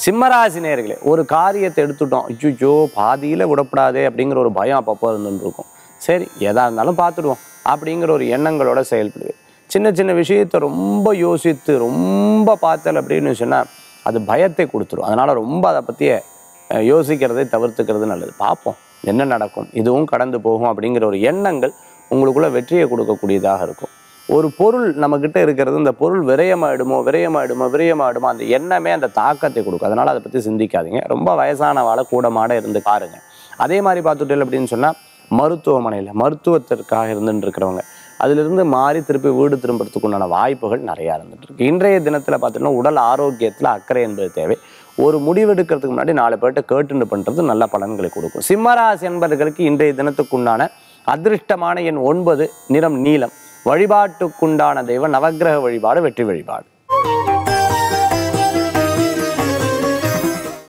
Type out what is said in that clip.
சிம்மராசி நேர்களே ஒரு காரியத்தை எடுத்துட்டோம் ஐயோ பாதியில் விடப்படாதே அப்படிங்கிற ஒரு பயம் அப்பப்போ இருந்துட்டு இருக்கும் சரி எதா இருந்தாலும் பார்த்துடுவோம் அப்படிங்கிற ஒரு எண்ணங்களோட செயல்படுவேன் சின்ன சின்ன விஷயத்தை ரொம்ப யோசித்து ரொம்ப பார்த்தல் அப்படின்னு சொன்னால் அது பயத்தை கொடுத்துரும் அதனால் ரொம்ப அதை பற்றிய அஹ், யோசிக்கிறதை தவிர்த்துக்கிறது நல்லது பார்ப்போம் என்ன நடக்கும் இதுவும் கடந்து போகும் அப்படிங்கிற ஒரு எண்ணங்கள் உங்களுக்குள்ள வெற்றியை கொடுக்கக்கூடியதாக இருக்கும் ஒரு பொருள் நம்மக்கிட்ட இருக்கிறது இந்த பொருள் விரயமாயிடுமோ விரயமாயிடுமோ விரயமாயிடுமோ அந்த எண்ணமே அந்த தாக்கத்தை கொடுக்கும் அதனால் அதை பற்றி சிந்திக்காதீங்க ரொம்ப வயசானவாளை கூட மாட இருந்து பாருங்க அதே மாதிரி பார்த்துட்டேன் அப்படின்னு சொன்னால் மருத்துவமனையில் மருத்துவத்திற்காக இருந்துட்டு இருக்கிறவங்க அதிலிருந்து மாறி திருப்பி வீடு திரும்புறதுக்கு உண்டான வாய்ப்புகள் நிறையா இருந்துட்டு இருக்கு இன்றைய தினத்தில் பார்த்தீங்கன்னா உடல் ஆரோக்கியத்தில் அக்கறை என்பது தேவை ஒரு முடிவெடுக்கிறதுக்கு முன்னாடி நாலு பேர்கிட்ட கேட்டுன்னு பண்ணுறது நல்ல பலன்களை கொடுக்கும் சிம்மராசி என்பவர்களுக்கு இன்றைய தினத்துக்குண்டான அதிர்ஷ்டமான எண் ஒன்பது நிறம் நீலம் வழிபாட்டுக்குண்டான தெய்வம் நவக்கிரக வழிபாடு வெற்றி வழிபாடு